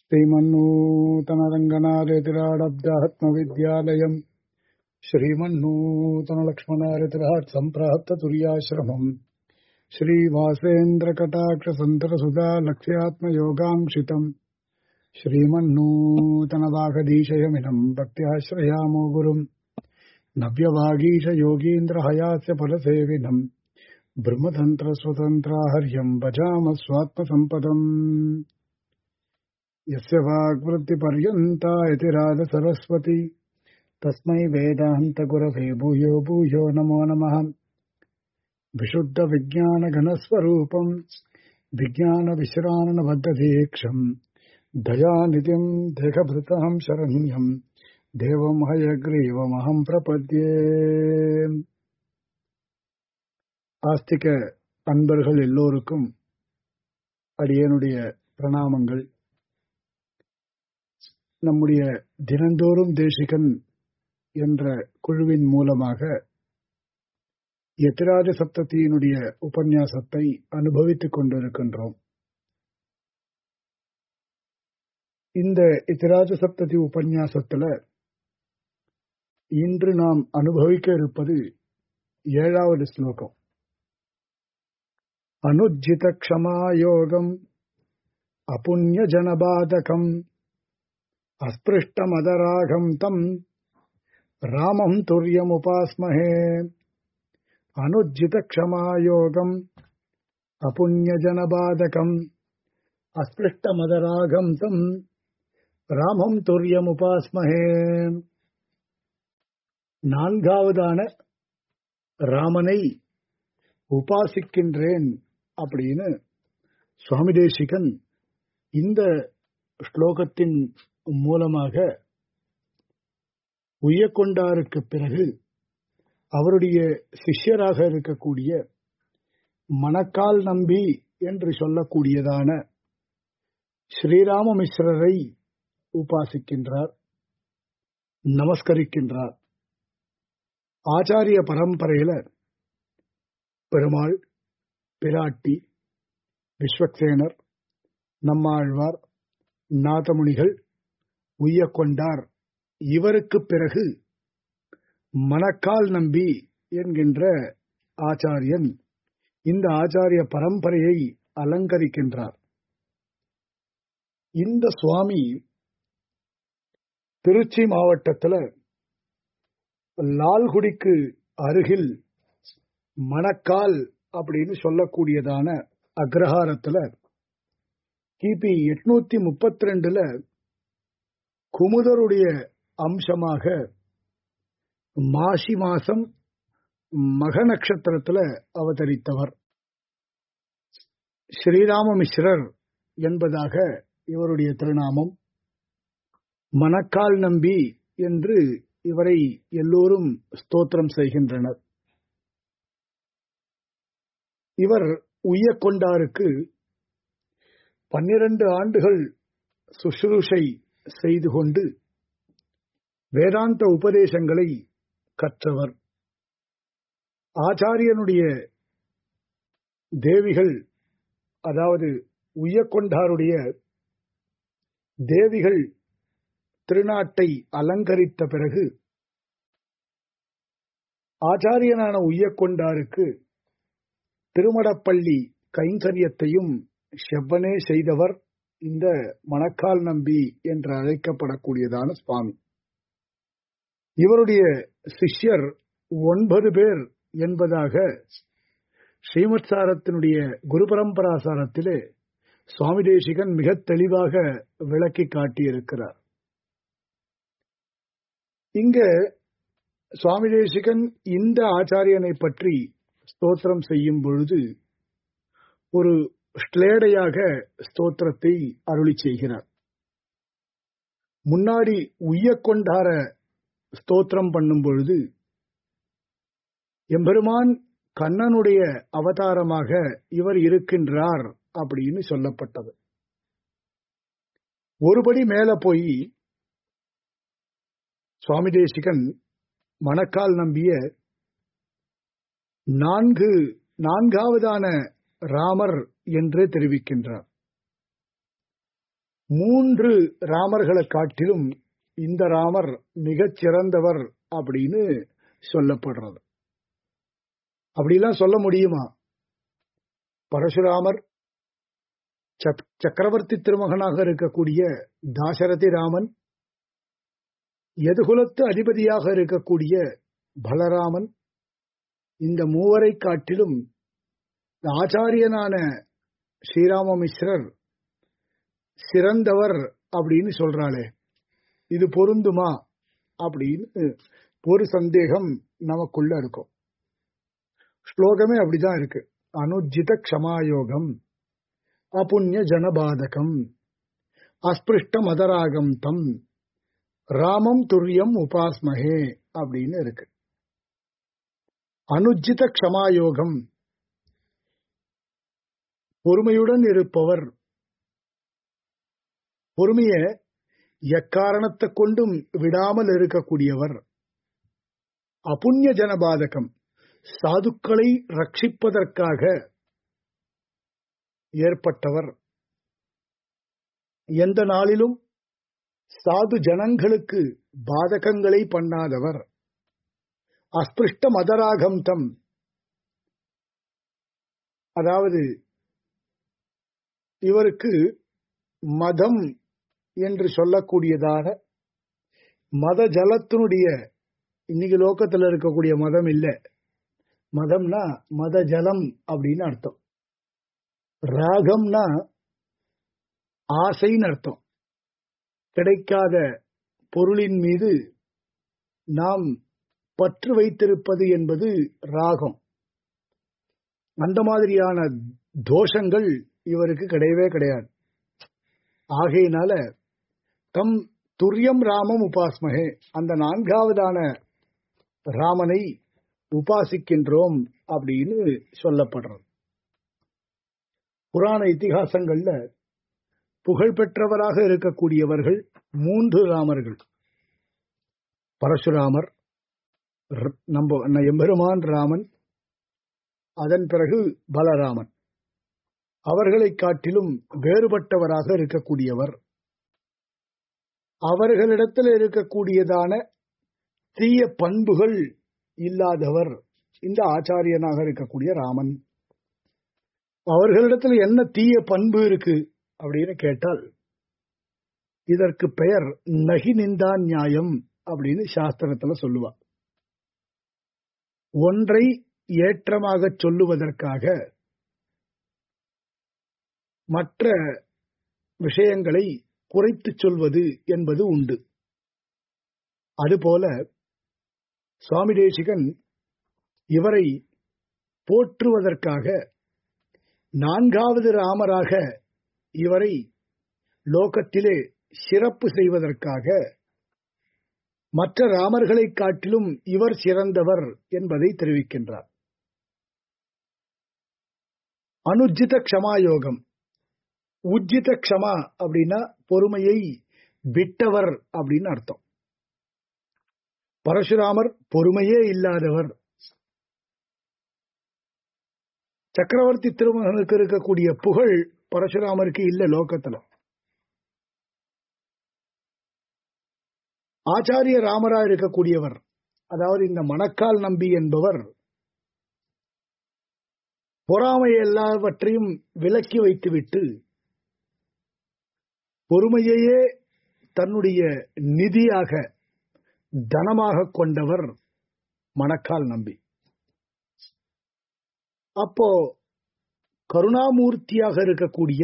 श्रीमन्नूतनरङ्गनारेतिराडब्दात्मविद्यालयम् श्रीमन्नूतनलक्ष्मणारेतिराट् सम्प्राप्ततुर्याश्रमम् श्रीवासेन्द्रकटाक्षसन्तरसुधा लक्ष्यात्मयोगाङ्क्षितम् श्रीमन्नूतनवागधीशयमिनम् भक्त्याश्रयामो गुरुम् नव्यवागीशयोगीन्द्रहयास्य फलसेविनम् ब्रह्मतन्त्रस्वतन्त्राहर्यम् भजाम स्वात्मसम्पदम् यस्य वाग्वृत्तिपर्यन्ता इति राजसरस्वती तस्मै वेदान्तगुरवे भूयो भूयो नमो नमः विशुद्धविज्ञानघनस्वरूपम् विज्ञानविश्राणबद्धदीक्षम् दयानिधिम् देहभृताम् शरण्यम् தேவம் ஹயக்ரீவமகம் பிரபத்யே ஆஸ்திக அன்பர்கள் எல்லோருக்கும் அடியனுடைய பிரணாமங்கள் நம்முடைய தினந்தோறும் தேசிகன் என்ற குழுவின் மூலமாக எத்திராஜ சப்தத்தியினுடைய உபன்யாசத்தை அனுபவித்துக் கொண்டிருக்கின்றோம் இந்த இத்திராஜ சப்ததி உபன்யாசத்துல இன்று நாம் அனுபவிக்க இருப்பது ஏழாவது ஸ்லோகம் அனுஜித க்ஷமாயோகம் அபுண்ணிய ஜனபாதகம் அஸ்பிருஷ்டமதராகம் தம் ராமம் துரியமுபாஸ்மஹே அனுஜித க்ஷமாயோகம் அபுண்ணிய ஜனபாதகம் அஸ்பிருஷ்டமதராகம் தம் ராமம் துரியமுபாஸ்மஹே நான்காவதான ராமனை உபாசிக்கின்றேன் அப்படின்னு சுவாமி தேசிகன் இந்த ஸ்லோகத்தின் மூலமாக உய்யக்கொண்டாருக்கு பிறகு அவருடைய சிஷ்யராக இருக்கக்கூடிய மணக்கால் நம்பி என்று சொல்லக்கூடியதான ஸ்ரீராம மிஸ்ரரை உபாசிக்கின்றார் நமஸ்கரிக்கின்றார் ஆச்சாரிய பரம்பரையில பெருமாள் பிராட்டி விஸ்வக்சேனர் நம்மாழ்வார் நாதமுனிகள் உய்யக்கொண்டார் இவருக்கு பிறகு மணக்கால் நம்பி என்கின்ற ஆச்சாரியன் இந்த ஆச்சாரிய பரம்பரையை அலங்கரிக்கின்றார் இந்த சுவாமி திருச்சி மாவட்டத்தில் லால்குடிக்கு அருகில் மணக்கால் அப்படின்னு சொல்லக்கூடியதான அக்ரஹாரத்துல கிபி எட்நூத்தி முப்பத்தி ரெண்டுல குமுதருடைய அம்சமாக மாசி மாசம் மக நட்சத்திரத்துல அவதரித்தவர் ஸ்ரீராம மிஸ்ரர் என்பதாக இவருடைய திருநாமம் மணக்கால் நம்பி என்று இவரை எல்லோரும் ஸ்தோத்திரம் செய்கின்றனர் இவர் உய்யக்கொண்டாருக்கு பன்னிரண்டு ஆண்டுகள் சுசுரூஷை செய்து கொண்டு வேதாந்த உபதேசங்களை கற்றவர் ஆச்சாரியனுடைய தேவிகள் அதாவது உய்யக்கொண்டாருடைய தேவிகள் திருநாட்டை அலங்கரித்த பிறகு ஆச்சாரியனான உய்யக்கொண்டாருக்கு திருமடப்பள்ளி கைங்கரியத்தையும் செவ்வனே செய்தவர் இந்த மணக்கால் நம்பி என்று அழைக்கப்படக்கூடியதான சுவாமி இவருடைய சிஷ்யர் ஒன்பது பேர் என்பதாக ஸ்ரீமத் சாரத்தினுடைய குரு பரம்பராசாரத்திலே சுவாமி தேசிகன் மிக தெளிவாக விளக்கி காட்டியிருக்கிறார் இங்க சுவாமி தேசிகன் இந்த ஆச்சாரியனை பற்றி ஸ்தோத்திரம் செய்யும் பொழுது ஒரு ஸ்லேடையாக ஸ்தோத்திரத்தை அருளி செய்கிறார் முன்னாடி உய்யக்கொண்டார ஸ்தோத்திரம் பண்ணும் பொழுது எம்பெருமான் கண்ணனுடைய அவதாரமாக இவர் இருக்கின்றார் அப்படின்னு சொல்லப்பட்டது ஒருபடி மேல போய் சுவாமி தேசிகன் மணக்கால் நம்பிய நான்கு நான்காவதான ராமர் என்று தெரிவிக்கின்றார் மூன்று ராமர்களை காட்டிலும் இந்த ராமர் மிகச் சிறந்தவர் அப்படின்னு சொல்லப்படுறது அப்படிலாம் சொல்ல முடியுமா பரசுராமர் சக்கரவர்த்தி திருமகனாக இருக்கக்கூடிய தாசரதி ராமன் எதுகுலத்து அதிபதியாக இருக்கக்கூடிய பலராமன் இந்த மூவரை காட்டிலும் ஆச்சாரியனான ஸ்ரீராம மிஸ்ரர் சிறந்தவர் அப்படின்னு சொல்றாளே இது பொருந்துமா அப்படின்னு ஒரு சந்தேகம் நமக்குள்ள இருக்கும் ஸ்லோகமே அப்படிதான் இருக்கு அனுஜித க்ஷமாயோகம் அபுண்ணிய ஜனபாதகம் அஸ்பிருஷ்ட மதராகம் தம் ராமம் துரியம் உபாஸ்மஹே அப்படின்னு இருக்கு அனுஜித க்ஷமாயோகம் பொறுமையுடன் இருப்பவர் பொறுமைய எக்காரணத்தை கொண்டும் விடாமல் இருக்கக்கூடியவர் அபுண்ணிய ஜனபாதகம் சாதுக்களை ரட்சிப்பதற்காக ஏற்பட்டவர் எந்த நாளிலும் சாது ஜனங்களுக்கு பாதகங்களை பண்ணாதவர் அஸ்பிருஷ்ட மதராகம் தம் அதாவது இவருக்கு மதம் என்று சொல்லக்கூடியதாக மத ஜலத்தினுடைய இன்னைக்கு லோக்கத்தில் இருக்கக்கூடிய மதம் இல்ல மதம்னா மத ஜலம் அப்படின்னு அர்த்தம் ராகம்னா ஆசைன்னு அர்த்தம் கிடைக்காத பொருளின் மீது நாம் பற்று வைத்திருப்பது என்பது ராகம் அந்த மாதிரியான தோஷங்கள் இவருக்கு கிடையவே கிடையாது ஆகையினால தம் துரியம் ராமம் உபாஸ்மகே அந்த நான்காவதான ராமனை உபாசிக்கின்றோம் அப்படின்னு சொல்லப்படுறது புராண இத்திகாசங்கள்ல புகழ்பெற்றவராக இருக்கக்கூடியவர்கள் மூன்று ராமர்கள் பரசுராமர் நம்ம எம்பெருமான் ராமன் அதன் பிறகு பலராமன் அவர்களை காட்டிலும் வேறுபட்டவராக இருக்கக்கூடியவர் அவர்களிடத்தில் இருக்கக்கூடியதான தீய பண்புகள் இல்லாதவர் இந்த ஆச்சாரியனாக இருக்கக்கூடிய ராமன் அவர்களிடத்தில் என்ன தீய பண்பு இருக்கு அப்படின்னு கேட்டால் இதற்கு பெயர் நகி நிந்தா நியாயம் அப்படின்னு சாஸ்திரத்துல சொல்லுவா ஒன்றை ஏற்றமாக சொல்லுவதற்காக மற்ற விஷயங்களை குறைத்து சொல்வது என்பது உண்டு அதுபோல சுவாமி தேசிகன் இவரை போற்றுவதற்காக நான்காவது ராமராக இவரை லோகத்திலே சிறப்பு செய்வதற்காக மற்ற ராமர்களை காட்டிலும் இவர் சிறந்தவர் என்பதை தெரிவிக்கின்றார் அனுஜித க்ஷமாயோகம் உஜ்ஜித க்ஷமா அப்படின்னா பொறுமையை விட்டவர் அப்படின்னு அர்த்தம் பரசுராமர் பொறுமையே இல்லாதவர் சக்கரவர்த்தி திருமகனுக்கு இருக்கக்கூடிய புகழ் பரசுராமருக்கு இல்ல லோகத்துல ஆச்சாரிய ராமரா இருக்கக்கூடியவர் அதாவது இந்த மணக்கால் நம்பி என்பவர் பொறாமை எல்லாவற்றையும் விலக்கி வைத்துவிட்டு பொறுமையையே தன்னுடைய நிதியாக தனமாக கொண்டவர் மணக்கால் நம்பி அப்போ கருணாமூர்த்தியாக இருக்கக்கூடிய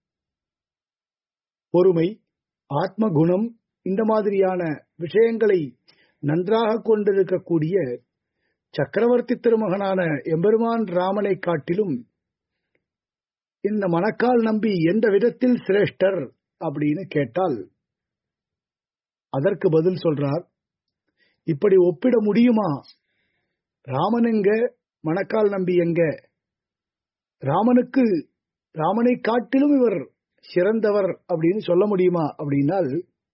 பொறுமை ஆத்ம குணம் இந்த மாதிரியான விஷயங்களை நன்றாக கொண்டிருக்கக்கூடிய சக்கரவர்த்தி திருமகனான எம்பெருமான் ராமனை காட்டிலும் இந்த மணக்கால் நம்பி எந்த விதத்தில் சிரேஷ்டர் அப்படின்னு கேட்டால் அதற்கு பதில் சொல்றார் இப்படி ஒப்பிட முடியுமா ராமன் எங்க மணக்கால் நம்பி எங்க ராமனுக்கு ராமனை காட்டிலும் இவர் சிறந்தவர் அப்படின்னு சொல்ல முடியுமா அப்படின்னால்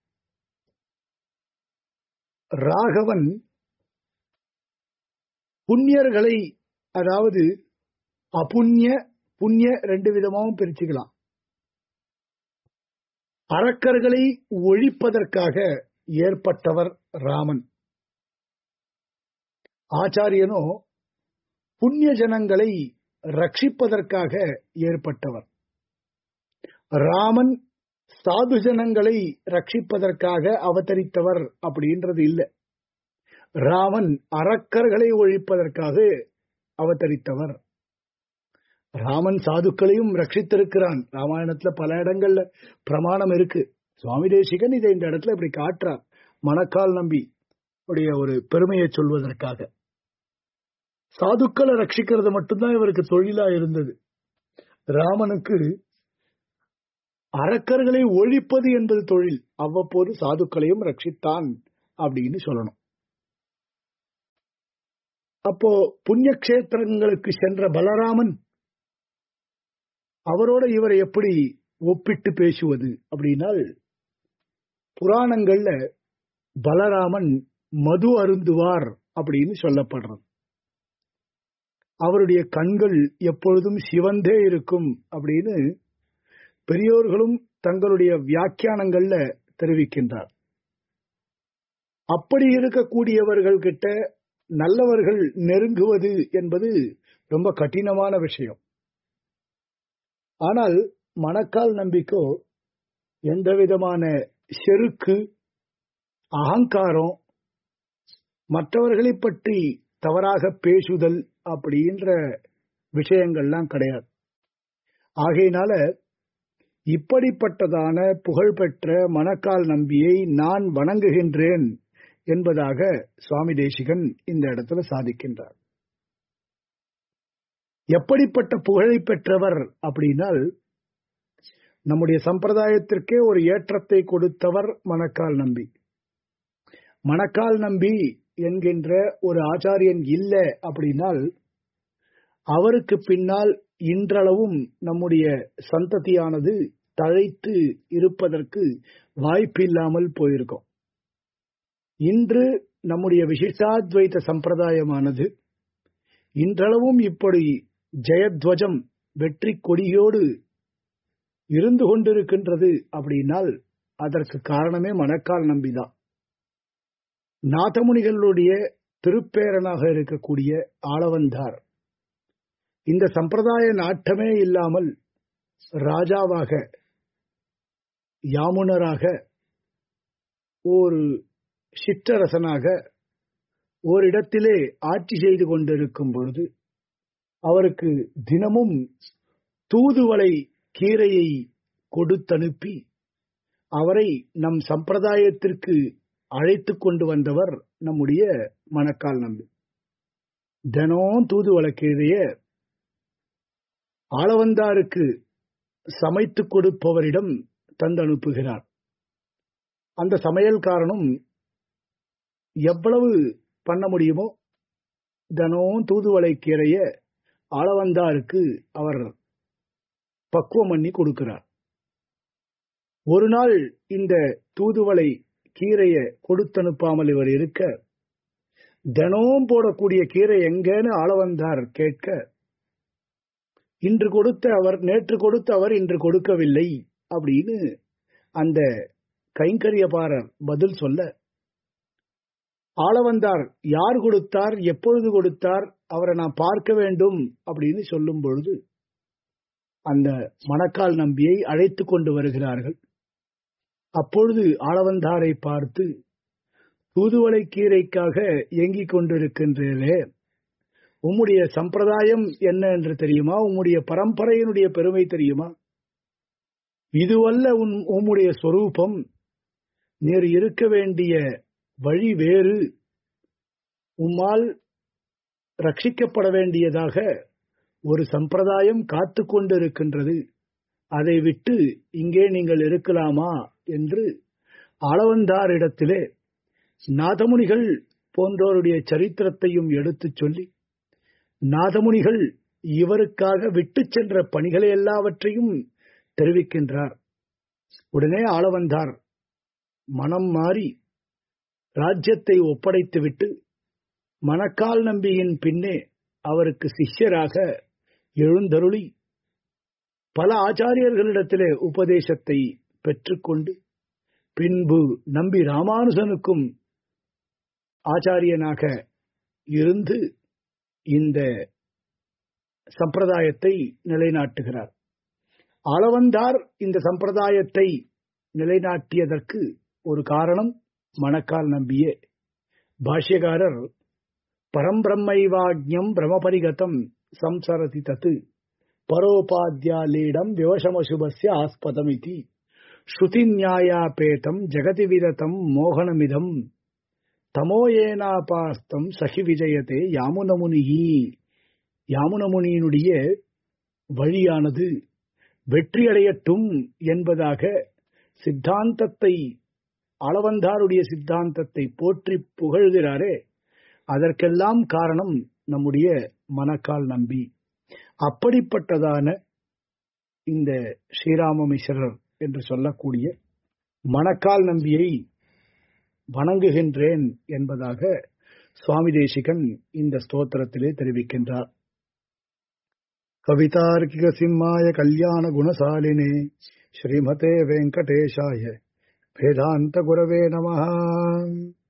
ராகவன் புண்ணியர்களை அதாவது அபுண்ணிய புண்ணிய ரெண்டு விதமாகவும் பிரிச்சுக்கலாம் அரக்கர்களை ஒழிப்பதற்காக ஏற்பட்டவர் ராமன் ஆச்சாரியனோ புண்ணிய ஜனங்களை ரட்சிப்பதற்காக ஏற்பட்டவர் ராமன் சாது ஜனங்களை ரட்சிப்பதற்காக அவதரித்தவர் அப்படின்றது இல்லை ராமன் அரக்கர்களை ஒழிப்பதற்காக அவதரித்தவர் ராமன் சாதுக்களையும் ரட்சித்திருக்கிறான் ராமாயணத்துல பல இடங்கள்ல பிரமாணம் இருக்கு சுவாமி தேசிகன் இதை இந்த இடத்துல இப்படி காட்டுறார் மணக்கால் நம்பி உடைய ஒரு பெருமையை சொல்வதற்காக சாதுக்களை ரட்சிக்கிறது மட்டும்தான் இவருக்கு தொழிலா இருந்தது ராமனுக்கு அரக்கர்களை ஒழிப்பது என்பது தொழில் அவ்வப்போது சாதுக்களையும் ரட்சித்தான் அப்படின்னு சொல்லணும் அப்போ புண்ணிய கஷேத்திரங்களுக்கு சென்ற பலராமன் அவரோட இவரை எப்படி ஒப்பிட்டு பேசுவது அப்படின்னால் புராணங்கள்ல பலராமன் மது அருந்துவார் அப்படின்னு சொல்லப்படுறது அவருடைய கண்கள் எப்பொழுதும் சிவந்தே இருக்கும் அப்படின்னு பெரியோர்களும் தங்களுடைய வியாக்கியானங்கள்ல தெரிவிக்கின்றார் அப்படி இருக்கக்கூடியவர்கள் கிட்ட நல்லவர்கள் நெருங்குவது என்பது ரொம்ப கடினமான விஷயம் ஆனால் மணக்கால் நம்பிக்கோ எந்த விதமான செருக்கு அகங்காரம் மற்றவர்களை பற்றி தவறாக பேசுதல் அப்படின்ற விஷயங்கள்லாம் கிடையாது ஆகையினால இப்படிப்பட்டதான புகழ்பெற்ற மணக்கால் நம்பியை நான் வணங்குகின்றேன் என்பதாக சுவாமி தேசிகன் இந்த இடத்துல சாதிக்கின்றார் எப்படிப்பட்ட புகழை பெற்றவர் அப்படின்னால் நம்முடைய சம்பிரதாயத்திற்கே ஒரு ஏற்றத்தை கொடுத்தவர் மணக்கால் நம்பி மணக்கால் நம்பி என்கின்ற ஒரு ஆச்சாரியன் இல்லை அப்படின்னால் அவருக்கு பின்னால் இன்றளவும் நம்முடைய சந்ததியானது தழைத்து இருப்பதற்கு வாய்ப்பில்லாமல் போயிருக்கும் இன்று நம்முடைய விசிஷ்டாத்வைத சம்பிரதாயமானது இன்றளவும் இப்படி ஜெயத்வஜம் வெற்றி கொடியோடு இருந்து கொண்டிருக்கின்றது அப்படின்னால் அதற்கு காரணமே மணக்கால் நம்பிதான் நாதமுனிகளுடைய திருப்பேரனாக இருக்கக்கூடிய ஆளவந்தார் இந்த சம்பிரதாய நாட்டமே இல்லாமல் ராஜாவாக யாமுனராக ஒரு சிற்றரசனாக ஓரிடத்திலே ஆட்சி செய்து கொண்டிருக்கும் பொழுது அவருக்கு தினமும் தூதுவளை கீரையை கொடுத்தனுப்பி அவரை நம் சம்பிரதாயத்திற்கு அழைத்து கொண்டு வந்தவர் நம்முடைய மணக்கால் நம்பி தினம் தூதுவளை கீரைய ஆளவந்தாருக்கு சமைத்து கொடுப்பவரிடம் தந்தனுப்புகிறார் அந்த சமையல்காரனும் எவ்வளவு பண்ண முடியுமோ தினம் தூதுவளை கீரைய ஆளவந்தாருக்கு அவர் பக்குவம் பண்ணி கொடுக்கிறார் ஒரு நாள் இந்த தூதுவளை கீரைய கொடுத்தனுப்பாமல் இவர் இருக்க தினமும் போடக்கூடிய கீரை எங்கன்னு ஆளவந்தார் கேட்க இன்று கொடுத்த அவர் நேற்று கொடுத்த அவர் இன்று கொடுக்கவில்லை அப்படின்னு அந்த கைங்கரியபாரர் பதில் சொல்ல ஆளவந்தார் யார் கொடுத்தார் எப்பொழுது கொடுத்தார் அவரை நான் பார்க்க வேண்டும் அப்படின்னு சொல்லும் பொழுது அந்த மணக்கால் நம்பியை அழைத்து கொண்டு வருகிறார்கள் அப்பொழுது ஆளவந்தாரை பார்த்து தூதுவளை கீரைக்காக இயங்கிக் கொண்டிருக்கின்றே உம்முடைய சம்பிரதாயம் என்ன என்று தெரியுமா உம்முடைய பரம்பரையினுடைய பெருமை தெரியுமா இதுவல்ல உன் உம்முடைய சொரூபம் நீர் இருக்க வேண்டிய வழி வேறு உம்மால் ரட்சிக்கப்பட வேண்டியதாக ஒரு சம்பிரதாயம் காத்து கொண்டிருக்கின்றது அதை விட்டு இங்கே நீங்கள் இருக்கலாமா என்று அளவந்தாரிடத்திலே நாதமுனிகள் போன்றோருடைய சரித்திரத்தையும் எடுத்துச் சொல்லி நாதமுனிகள் இவருக்காக விட்டு சென்ற பணிகளை எல்லாவற்றையும் தெரிவிக்கின்றார் உடனே ஆளவந்தார் மனம் மாறி ராஜ்யத்தை ஒப்படைத்துவிட்டு மணக்கால் நம்பியின் பின்னே அவருக்கு சிஷ்யராக எழுந்தருளி பல ஆச்சாரியர்களிடத்திலே உபதேசத்தை பெற்றுக்கொண்டு பின்பு நம்பி ராமானுஜனுக்கும் ஆச்சாரியனாக இருந்து இந்த சம்பிரதாயத்தை நிலைநாட்டுகிறார் அளவந்தார் இந்த சம்பிரதாயத்தை நிலைநாட்டியதற்கு ஒரு காரணம் மணக்கால் நம்பியே பாஷ்யகாரர் பரம்பிரம்மைவாக்ஞம் பிரமபரிகதம் சம்சரதி தத்து பரோபாத்யாலீடம் விவசமசுபஸ்ய ஆஸ்பதமிதி ஸ்ருதி நியாயாபேதம் ஜெகதி விரதம் மோகனமிதம் தமோயேனாபாஸ்தம் சகி விஜயத்தே யாமுனமுனிகி யாமுனமுனியினுடைய வழியானது வெற்றியடையட்டும் என்பதாக சித்தாந்தத்தை அளவந்தாருடைய சித்தாந்தத்தை போற்றி புகழ்கிறாரே அதற்கெல்லாம் காரணம் நம்முடைய மனக்கால் நம்பி அப்படிப்பட்டதான இந்த ஸ்ரீராம மிஸ்ரர் என்று சொல்லக்கூடிய மணக்கால் நம்பியை வணங்குகின்றேன் என்பதாக சுவாமி தேசிகன் இந்த ஸ்தோத்திரத்திலே தெரிவிக்கின்றார் கவிதார்க்கிக சிம்மாய கல்யாண குணசாலினே ஸ்ரீமதே வெங்கடேஷாய வேதாந்த குரவே நமஹ